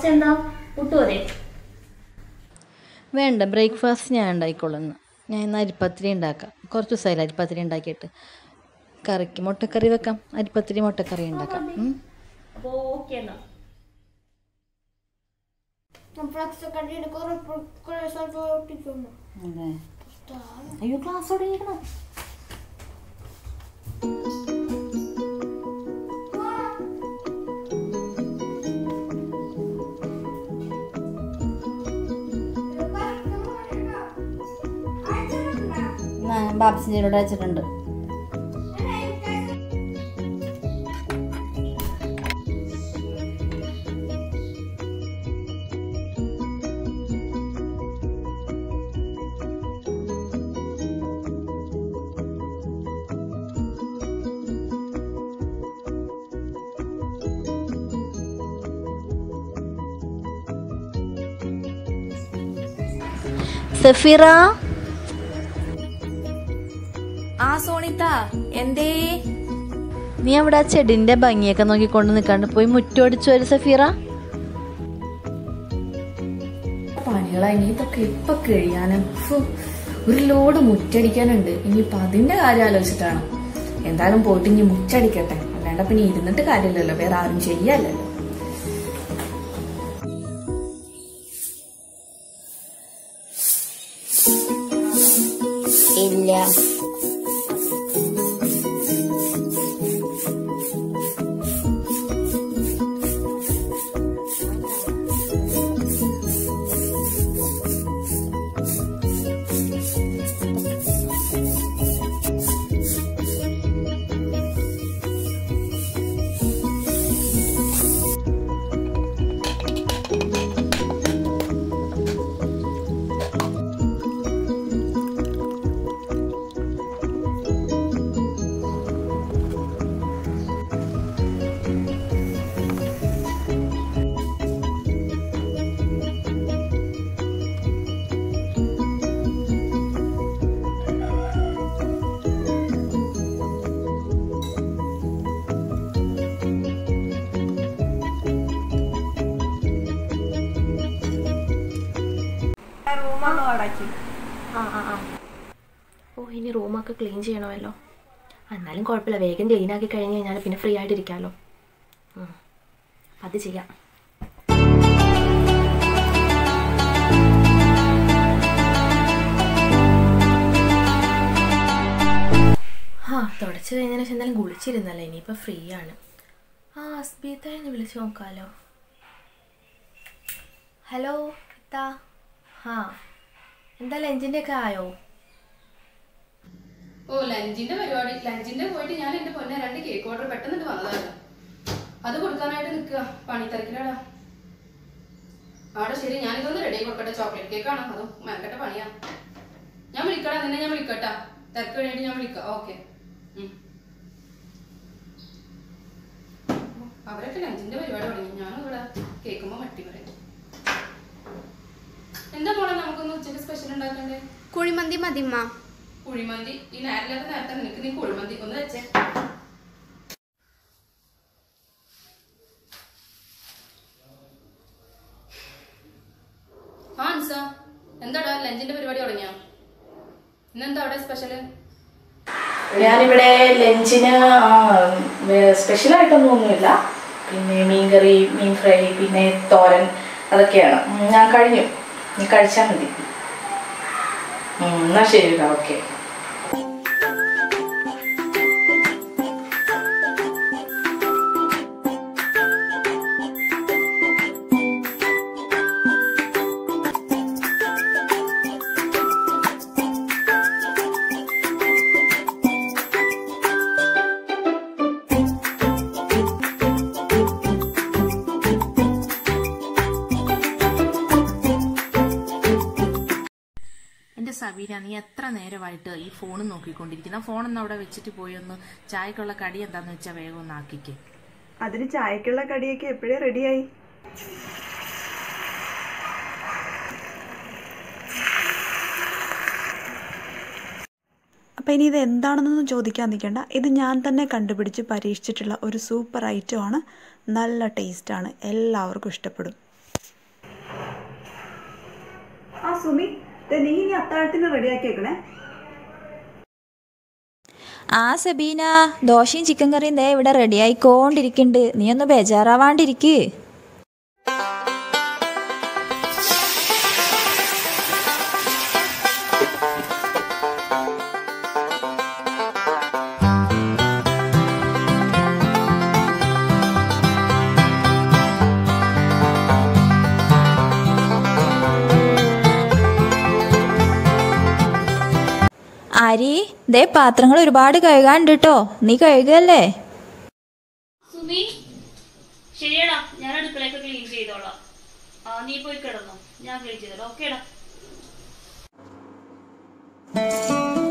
Breakfast എന്താ പുട്ടു അതെ വേണ്ട ബ്രേക്ക്ഫാസ്റ്റ് ഞാൻ ഉണ്ടായിക്കോളുന്നു ഞാൻ ഇന്ന് അരിപ്പത്തിരി ഉണ്ടാക്കാം കുറച്ച് ദിവസമായില്ല അരിപ്പത്തിരി ഉണ്ടാക്കിയിട്ട് കറിക്ക് മുട്ടക്കറി വെക്കാം അരിപ്പത്തിരി മുട്ടക്കറി ഉണ്ടാക്കാം ഉം. അപ്പോൾ ഓക്കെ എന്നാ De flesta gardiner går upp och kollar så att du har gjort det för അതെ അയ്യോ ക്ലാസ് തുടങ്ങിക്കണം ബാബിസിൻ്റെ കൂടെ വെച്ചിട്ടുണ്ട് സഫീറ ആ സോണിത്ത എന്തേ നീ അവിടെ ആ ചെടിന്റെ ഭംഗിയൊക്കെ നോക്കിക്കൊണ്ട് നിൽക്കാണ്ട് പോയി മുറ്റോടിച്ചു വരും സഫീറ പണികളാ ഇനി ഇതൊക്കെ ഇപ്പൊ കഴിയാനും ഫു, ഒരു ലോഡ് മുറ്റടിക്കാനുണ്ട് ഇനിയിപ്പൊ അതിന്റെ കാര്യം ആലോചിച്ചിട്ടാണ് എന്തായാലും പോയിട്ട് ഇനി മുറ്റടിക്കട്ടെ അല്ലാണ്ട് പിന്നെ ഇരുന്നിട്ട് കാര്യമില്ലല്ലോ വേറെ ആരും ചെയ്യാല്ലല്ലോ ഇല്ല ആ ആ ആ ഓ ഇനി റൂമൊക്കെ ക്ലീൻ ചെയ്യണമല്ലോ എന്നാലും കുഴപ്പമില്ല വേഗം ക്ലീൻ ആക്കി കഴിഞ്ഞ് കഴിഞ്ഞാൽ പിന്നെ ഫ്രീ ആയിട്ടിരിക്കാമല്ലോ ഉം. അത് ചെയ്യാം ആ തുടച്ച് കഴിഞ്ഞതിന് ശേഷം എന്തായാലും കുളിച്ചിരുന്നല്ലോ ഇനിയിപ്പോൾ ഫ്രീ ആണ് ആ അസ്ബീത്തേനെ വിളിച്ച് നോക്കാമല്ലോ ഹലോ ഇത്താ ആ എന്താ ലഞ്ചിൻ്റെ ഒക്കെ ആയോ ഓ ലഞ്ചിന്റെ പരിപാടി ലഞ്ചിന്റെ പോയിട്ട് ഞാൻ എന്റെ പൊന്നെ രണ്ട് കേക്ക് ഓർഡർ പെട്ടെന്നിട്ട് വന്നതാണ് അത് കൊടുക്കാനായിട്ട് നിൽക്കുക പണിത്തിരക്കിലാടാ ആടെ ശരി ഞാനിതൊന്ന് റെഡി കൊടുക്കട്ടെ ചോക്ലേറ്റ് കേക്കാണ് അതോ മെനക്കട്ടെ പണിയാ ഞാൻ വിളിക്കടാ നിന്നെ ഞാൻ വിളിക്കട്ടാ തിരക്ക് വേണ്ടിയിട്ട് ഞാൻ വിളിക്കാം ഓക്കെ അവരൊക്കെ ലഞ്ചിന്റെ പരിപാടി തുടങ്ങി ഞാനും ഇവിടെ കേൾക്കുമ്പോ മട്ടി പറയും എന്താ മോളെ നമുക്കൊന്ന് ഉച്ചയ്ക്ക് സ്പെഷ്യൽ ഉണ്ടാക്കണ്ടേ കുഴിമന്തി മതിമ്മ കുഴിമന്തി ഈ നേരല്ലാത്ത നേരത്തെ നിനക്ക് നീ കുഴിമന്തി ഒന്ന് വെച്ചേ ആ അൻസ എന്താടാ ലഞ്ചിന്റെ പരിപാടി തുടങ്ങിയോ ഇന്നെന്താ അവിടെ സ്പെഷ്യല് ഞാനിവിടെ ലഞ്ചിന് സ്പെഷ്യൽ ആയിട്ടൊന്നും ഒന്നുമില്ല പിന്നെ മീൻകറി മീൻ ഫ്രൈ പിന്നെ തോരൻ അതൊക്കെയാണ് ഉം, ഞാൻ കഴിഞ്ഞു നീ കഴിച്ചാൽ മതി ഉം, എന്നാ ശരി ഓക്കെ എൻ്റെ സബീര നീ എത്ര നേരമായിട്ട് ഈ ഫോൺ നോക്കിക്കൊണ്ടിരിക്കുന്ന ഫോണൊന്ന് അവിടെ വെച്ചിട്ട് പോയി ഒന്ന് ചായക്കുള്ള കടി എന്താന്ന് വെച്ചാൽ വേഗം ഒന്ന് ആക്കിക്കേ അതിന് ചായക്കുള്ള കടിയൊക്കെ എപ്പോഴേ റെഡിയായി അപ്പോൾ ഇനി ഇത് എന്താണെന്നൊന്നും ചോദിക്കാൻ നിൽക്കണ്ട ഇത് ഞാൻ തന്നെ കണ്ടുപിടിച്ച് പരീക്ഷിച്ചിട്ടുള്ള ഒരു സൂപ്പർ ഐറ്റമാണ് നല്ല ടേസ്റ്റാണ് എല്ലാവർക്കും ഇഷ്ടപ്പെടും സുമി ദേ നീ ഇനി അത്താഴത്തിന് റെഡിയാക്കിയേക്കണേ ആ സബീന ദോശയും ചിക്കൻ കറിയും ദേ ഇവിടെ റെഡി ആയിക്കൊണ്ടിരിക്കുന്നുണ്ട് നീ ഒന്ന് ബേജാറാവാണ്ടിരിക്ക് ആരി ദേ പാത്രങ്ങൾ ഒരുപാട് കഴുകാണ്ട് കേട്ടോ നീ കഴുകല്ലേ സുമി ശരിയടാ ഞാൻ അടുക്കളയൊക്കെ ക്ലീൻ ചെയ്തോളാം ആ നീ പോയി കിടന്നോ ഞാൻ ക്ലീൻ ചെയ്തോളാം ഓക്കേടാ